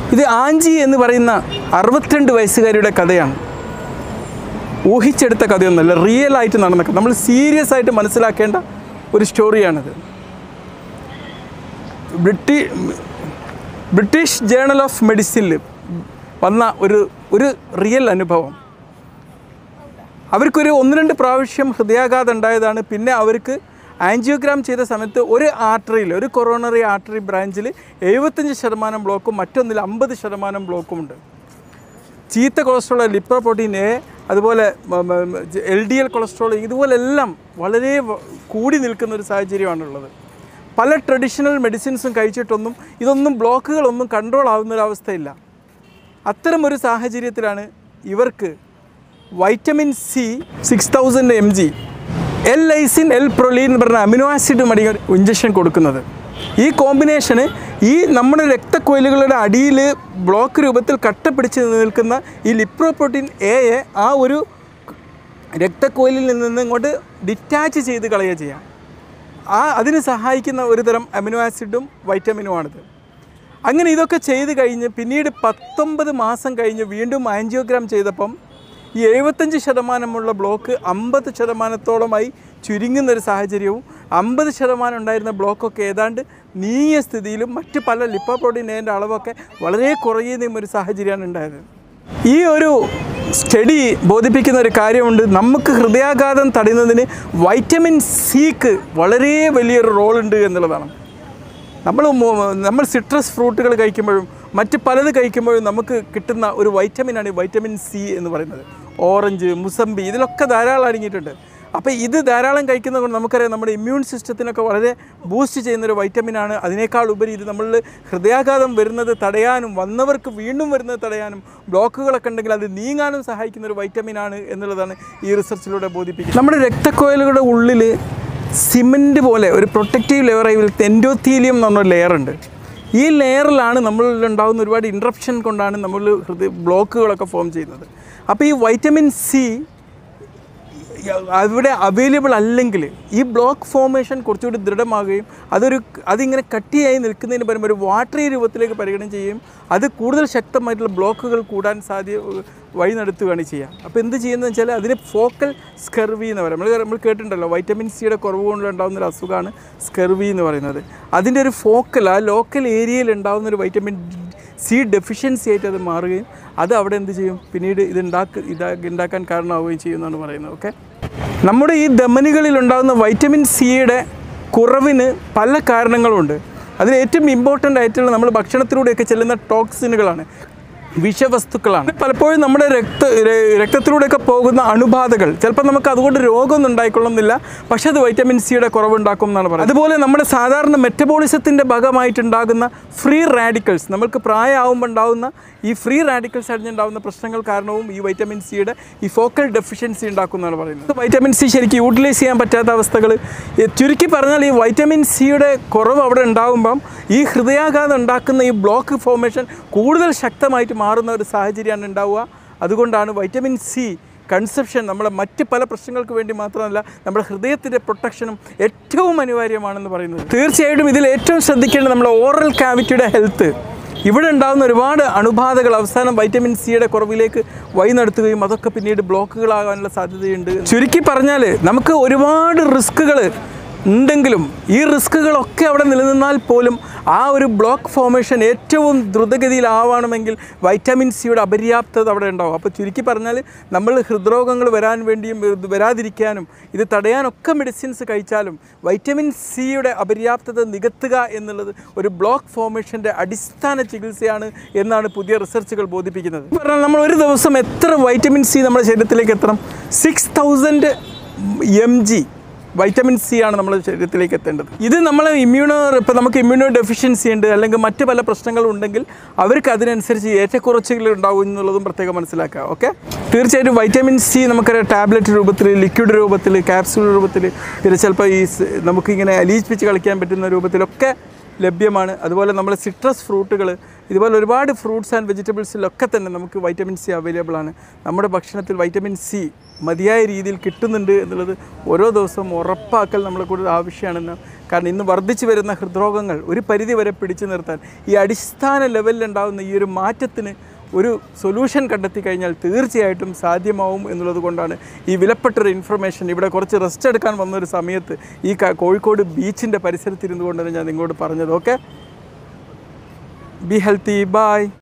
ഇത് ആഞ്ചി എന്ന് പറയുന്ന അറുപത്തിരണ്ട് വയസ്സുകാരിയുടെ കഥയാണ് ഊഹിച്ചെടുത്ത കഥയൊന്നുമല്ല റിയൽ ആയിട്ട് നടന്ന കഥ നമ്മൾ സീരിയസ് ആയിട്ട് മനസ്സിലാക്കേണ്ട ഒരു സ്റ്റോറിയാണിത് ബ്രിട്ടി ബ്രിട്ടീഷ് ജേണൽ ഓഫ് മെഡിസിനിൽ വന്ന ഒരു ഒരു റിയൽ അനുഭവം അവർക്കൊരു ഒന്ന് രണ്ട് പ്രാവശ്യം ഹൃദയാഘാതം ഉണ്ടായതാണ് പിന്നെ അവർക്ക് ആൻജിയോഗ്രാം ചെയ്ത സമയത്ത് ഒരു ആർട്ടറിയിൽ ഒരു കൊറോണറി ആർട്ടറി ബ്രാഞ്ചിൽ എഴുപത്തഞ്ച് ശതമാനം ബ്ലോക്കും മറ്റൊന്നിൽ അമ്പത് ശതമാനം ബ്ലോക്കുമുണ്ട് ചീത്ത കൊളസ്ട്രോൾ ലിപ്രോപ്രോട്ടീൻ എ അതുപോലെ എൽ ഡി എൽ കൊളസ്ട്രോൾ ഇതുപോലെല്ലാം വളരെ വ- കൂടി നിൽക്കുന്ന ഒരു സാഹചര്യമാണുള്ളത് പല ട്രഡീഷണൽ മെഡിസിൻസും കഴിച്ചിട്ടൊന്നും ഇതൊന്നും ബ്ലോക്കുകളൊന്നും കൺട്രോൾ ആവുന്നൊരവസ്ഥയില്ല അത്തരമൊരു സാഹചര്യത്തിലാണ് ഇവർക്ക് vitamin C six thousand M G L lysine L proline എന്ന് പറഞ്ഞ അമിനോ ആസിഡ് മടിയ ഇഞ്ചക്ഷൻ കൊടുക്കുന്നത് ഈ കോമ്പിനേഷന് ഈ നമ്മുടെ രക്തക്കൊയിലുകളുടെ അടിയിൽ ബ്ലോക്ക് രൂപത്തിൽ കട്ട പിടിച്ച് നിൽക്കുന്ന ഈ ലിപ്രോപ്രോട്ടീൻ എയെ ആ ഒരു രക്തക്കൊയിലിൽ നിന്ന് ഇങ്ങോട്ട് ഡിറ്റാച്ച് ചെയ്ത് കളയുക ചെയ്യാം ആ അതിന് സഹായിക്കുന്ന ഒരു തരം അമിനോ ആസിഡും വൈറ്റമിനുമാണിത് അങ്ങനെ ഇതൊക്കെ ചെയ്ത് കഴിഞ്ഞ് പിന്നീട് പത്തൊമ്പത് മാസം കഴിഞ്ഞ് വീണ്ടും ആൻജിയോഗ്രാം ചെയ്തപ്പം ഈ എഴുപത്തഞ്ച് ശതമാനമുള്ള ബ്ലോക്ക് അമ്പത് ശതമാനത്തോളമായി ചുരുങ്ങുന്ന ഒരു സാഹചര്യവും അമ്പത് ശതമാനം ഉണ്ടായിരുന്ന ബ്ലോക്കൊക്കെ ഏതാണ്ട് നീങ്ങിയ സ്ഥിതിയിലും മറ്റ് പല ലിപ്പോപ്രോട്ടീൻ്റെ അളവൊക്കെ വളരെ കുറയുന്നതും ഒരു സാഹചര്യമാണ് ഉണ്ടായത് ഈ ഒരു സ്റ്റഡി ബോധിപ്പിക്കുന്ന ഒരു കാര്യമുണ്ട് നമുക്ക് ഹൃദയാഘാതം തടയുന്നതിന് വൈറ്റമിൻ സിക്ക് വളരെ വലിയൊരു റോളുണ്ട് എന്നുള്ളതാണ് നമ്മൾ മു- നമ്മൾ സിട്രസ് ഫ്രൂട്ടുകൾ കഴിക്കുമ്പോഴും മറ്റ് പലത് കഴിക്കുമ്പോഴും നമുക്ക് കിട്ടുന്ന ഒരു വൈറ്റമിനാണ് ഈ വൈറ്റമിൻ സി എന്ന് പറയുന്നത് ഓറഞ്ച് മുസമ്പി ഇതിലൊക്കെ ധാരാളം അടങ്ങിയിട്ടുണ്ട് അപ്പോൾ ഇത് ധാരാളം കഴിക്കുന്നത് കൊണ്ട് നമുക്കറിയാം നമ്മുടെ ഇമ്മ്യൂൺ സിസ്റ്റത്തിനൊക്കെ വളരെ ബൂസ്റ്റ് ചെയ്യുന്നൊരു വൈറ്റമിനാണ് അതിനേക്കാൾ ഉപരി ഇത് നമ്മളിൽ ഹൃദയാഘാതം വരുന്നത് തടയാനും വന്നവർക്ക് വീണ്ടും വരുന്നത് തടയാനും ബ്ലോക്കുകളൊക്കെ ഉണ്ടെങ്കിൽ അത് നീങ്ങാനും സഹായിക്കുന്ന ഒരു വൈറ്റമിനാണ് എന്നുള്ളതാണ് ഈ റിസർച്ചിലൂടെ ബോധിപ്പിക്കുന്നത് നമ്മുടെ രക്തക്കോയലുകളുടെ ഉള്ളിൽ സിമൻറ്റ് പോലെ ഒരു പ്രൊട്ടക്റ്റീവ് ലെയർ ആയി എൻഡോത്തീലിയം എന്ന് പറഞ്ഞൊരു ലെയർ ഉണ്ട് ഈ ലെയറിലാണ് നമ്മളിൽ ഉണ്ടാകുന്ന ഒരുപാട് ഇൻട്രപ്ഷൻ കൊണ്ടാണ് നമ്മൾ ഹൃദയ ബ്ലോക്കുകളൊക്കെ ഫോം ചെയ്യുന്നത് അപ്പോൾ ഈ വൈറ്റമിൻ സി അവിടെ അവൈലബിൾ അല്ലെങ്കിൽ ഈ ബ്ലോക്ക് ഫോർമേഷൻ കുറച്ചുകൂടി ദൃഢമാകുകയും അതൊരു അതിങ്ങനെ കട്ടിയായി നിൽക്കുന്നതിന് പകരം ഒരു വാട്ടറി രൂപത്തിലേക്ക് പരിഗണന ചെയ്യും അത് കൂടുതൽ ശക്തമായിട്ടുള്ള ബ്ലോക്കുകൾ കൂടാൻ സാധ്യ വഴി നടത്തുകയാണ് ചെയ്യുക അപ്പോൾ എന്ത് ചെയ്യുന്നത് വെച്ചാൽ അതിന് ഫോക്കൽ സ്കെർവി എന്ന് പറയും നമ്മൾ നമ്മൾ കേട്ടിട്ടുണ്ടല്ലോ വൈറ്റമിൻ സിയുടെ കുറവ് കൊണ്ടുണ്ടാകുന്ന ഒരു അസുഖമാണ് സ്കെർവി എന്ന് പറയുന്നത് അതിൻ്റെ ഒരു ഫോക്കൽ ആ ലോക്കൽ ഏരിയയിൽ ഉണ്ടാകുന്ന ഒരു വൈറ്റമിൻ സി ഡെഫിഷ്യൻസി ആയിട്ട് അത് മാറുകയും അത് അവിടെ എന്ത് ചെയ്യും പിന്നീട് ഇത് ഉണ്ടാക്ക ഇതാ ഉണ്ടാക്കാൻ കാരണമാവുകയും ചെയ്യുമെന്നാണ് പറയുന്നത് ഓക്കെ നമ്മുടെ ഈ ധമനികളിൽ ഉണ്ടാകുന്ന വൈറ്റമിൻ സിയുടെ കുറവിന് പല കാരണങ്ങളുണ്ട് അതിൽ ഏറ്റവും ഇമ്പോർട്ടൻ്റ് ആയിട്ടുള്ള നമ്മൾ ഭക്ഷണത്തിലൂടെയൊക്കെ ചെല്ലുന്ന ടോക്സിനുകളാണ് വിഷവസ്തുക്കളാണ് പലപ്പോഴും നമ്മുടെ രക്ത ര- രക്തത്തിലൂടെയൊക്കെ പോകുന്ന അണുബാധകൾ ചിലപ്പോൾ നമുക്ക് അതുകൊണ്ട് രോഗമൊന്നും ഉണ്ടായിക്കൊള്ളുന്നില്ല പക്ഷേ അത് വൈറ്റമിൻ സിയുടെ കുറവുണ്ടാക്കും എന്നാണ് പറയുന്നത് അതുപോലെ നമ്മുടെ സാധാരണ മെറ്റബോളിസത്തിൻ്റെ ഭാഗമായിട്ടുണ്ടാകുന്ന ഫ്രീ റാഡിക്കൽസ് നമ്മൾക്ക് പ്രായമാകുമ്പോൾ ഉണ്ടാകുന്ന ഈ ഫ്രീ റാഡിക്കൽസ് അടിഞ്ഞുണ്ടാകുന്ന പ്രശ്നങ്ങൾ കാരണവും ഈ വൈറ്റമിൻ സിയുടെ ഈ ഫോക്കൽ ഡെഫിഷ്യൻസി ഉണ്ടാക്കുന്നതാണ് പറയുന്നത് വൈറ്റമിൻ സി ശരിക്കും യൂട്ടിലൈസ് ചെയ്യാൻ പറ്റാത്ത അവസ്ഥകൾ ചുരുക്കി പറഞ്ഞാൽ ഈ വൈറ്റമിൻ സിയുടെ കുറവ് അവിടെ ഉണ്ടാകുമ്പം ഈ ഹൃദയാഘാതം ഉണ്ടാക്കുന്ന ഈ ബ്ലോക്ക് ഫോർമേഷൻ കൂടുതൽ ശക്തമായിട്ട് മാറുന്ന ഒരു സാഹചര്യമാണ് ഉണ്ടാവുക അതുകൊണ്ടാണ് വൈറ്റമിൻ സി കൺസെപ്ഷൻ നമ്മുടെ മറ്റ് പല പ്രശ്നങ്ങൾക്ക് വേണ്ടി മാത്രമല്ല നമ്മുടെ ഹൃദയത്തിൻ്റെ പ്രൊട്ടക്ഷനും ഏറ്റവും അനിവാര്യമാണെന്ന് പറയുന്നത് തീർച്ചയായിട്ടും ഇതിൽ ഏറ്റവും ശ്രദ്ധിക്കേണ്ടത് നമ്മുടെ ഓറൽ കാവിറ്റിയുടെ ഹെൽത്ത് ഇവിടെ ഉണ്ടാകുന്ന ഒരുപാട് അണുബാധകൾ അവസാനം വൈറ്റമിൻ സിയുടെ കുറവിലേക്ക് വഴി നടത്തുകയും അതൊക്കെ പിന്നീട് ബ്ലോക്കുകളാകാനുള്ള സാധ്യതയുണ്ട് ചുരുക്കി പറഞ്ഞാൽ നമുക്ക് ഒരുപാട് റിസ്ക്കുകൾ ഉണ്ടെങ്കിലും ഈ റിസ്ക്കുകളൊക്കെ അവിടെ നിലനിന്നാൽ പോലും ആ ഒരു ബ്ലോക്ക് ഫോർമേഷൻ ഏറ്റവും ദ്രുതഗതിയിലാവണമെങ്കിൽ വൈറ്റമിൻ സിയുടെ അപര്യാപ്തത അവിടെ ഉണ്ടാവും അപ്പോൾ ചുരുക്കി പറഞ്ഞാൽ നമ്മൾ ഹൃദ്രോഗങ്ങൾ വരാൻ വേണ്ടിയും ഇത് വരാതിരിക്കാനും ഇത് തടയാനൊക്കെ മെഡിസിൻസ് കഴിച്ചാലും വൈറ്റമിൻ സിയുടെ അപര്യാപ്തത നികത്തുക എന്നുള്ളത് ഒരു ബ്ലോക്ക് ഫോർമേഷൻ്റെ അടിസ്ഥാന ചികിത്സയാണ് എന്നാണ് പുതിയ റിസർച്ചുകൾ ബോധിപ്പിക്കുന്നത് പറഞ്ഞാൽ നമ്മൾ ഒരു ദിവസം എത്ര വൈറ്റമിൻ സി നമ്മുടെ ശരീരത്തിലേക്ക് എത്തണം six thousand M G vitamin C ആണ് നമ്മുടെ ശരീരത്തിലേക്ക് എത്തേണ്ടത് ഇത് നമ്മൾ ഇമ്മ്യൂണോ ഇപ്പോൾ നമുക്ക് ഇമ്മ്യൂണോ ഡെഫിഷ്യൻസി ഉണ്ട് അല്ലെങ്കിൽ മറ്റ് പല പ്രശ്നങ്ങളും ഉണ്ടെങ്കിൽ അവർക്ക് അതിനനുസരിച്ച് ഏറ്റക്കുറച്ചുകൾ ഉണ്ടാവും എന്നുള്ളതും പ്രത്യേകം മനസ്സിലാക്കുക ഓക്കെ തീർച്ചയായിട്ടും വൈറ്റമിൻ സി നമുക്കറിയാം ടാബ്ലറ്റ് രൂപത്തിൽ ലിക്വിഡ് രൂപത്തിൽ ക്യാപ്സൂൾ രൂപത്തിൽ പിന്നെ ചിലപ്പോൾ ഈ സ് നമുക്കിങ്ങനെ അലീച്ചിപ്പിച്ച് കളിക്കാൻ പറ്റുന്ന രൂപത്തിലൊക്കെ ലഭ്യമാണ് അതുപോലെ നമ്മൾ സിട്രസ് ഫ്രൂട്ടുകൾ ഇതുപോലെ ഒരുപാട് ഫ്രൂട്ട്സ് ആൻഡ് വെജിറ്റബിൾസിലൊക്കെ തന്നെ നമുക്ക് വൈറ്റമിൻ സി അവൈലബിൾ ആണ് നമ്മുടെ ഭക്ഷണത്തിൽ വൈറ്റമിൻ സി മതിയായ രീതിയിൽ കിട്ടുന്നുണ്ട് എന്നുള്ളത് ഓരോ ദിവസവും ഉറപ്പാക്കൽ നമ്മളെ കൂടുതൽ ആവശ്യമാണെന്ന് കാരണം ഇന്ന് വർദ്ധിച്ചു വരുന്ന ഹൃദ്രോഗങ്ങൾ ഒരു പരിധി വരെ പിടിച്ചു നിർത്താൻ ഈ അടിസ്ഥാന ലെവലിലുണ്ടാകുന്ന ഈ ഒരു മാറ്റത്തിന് ഒരു സൊല്യൂഷൻ കണ്ടെത്തി കഴിഞ്ഞാൽ തീർച്ചയായിട്ടും സാധ്യമാവും എന്നുള്ളത് കൊണ്ടാണ് ഈ വിലപ്പെട്ടൊരു ഇൻഫർമേഷൻ ഇവിടെ കുറച്ച് റെസ്റ്റ് എടുക്കാൻ വന്ന ഒരു സമയത്ത് ഈ ക- കോഴിക്കോട് ബീച്ചിൻ്റെ പരിസരത്തിരുന്നു കൊണ്ടാണ് ഞാൻ നിങ്ങളോട് പറഞ്ഞത് ഓക്കെ ബി ഹെൽത്തി ബൈ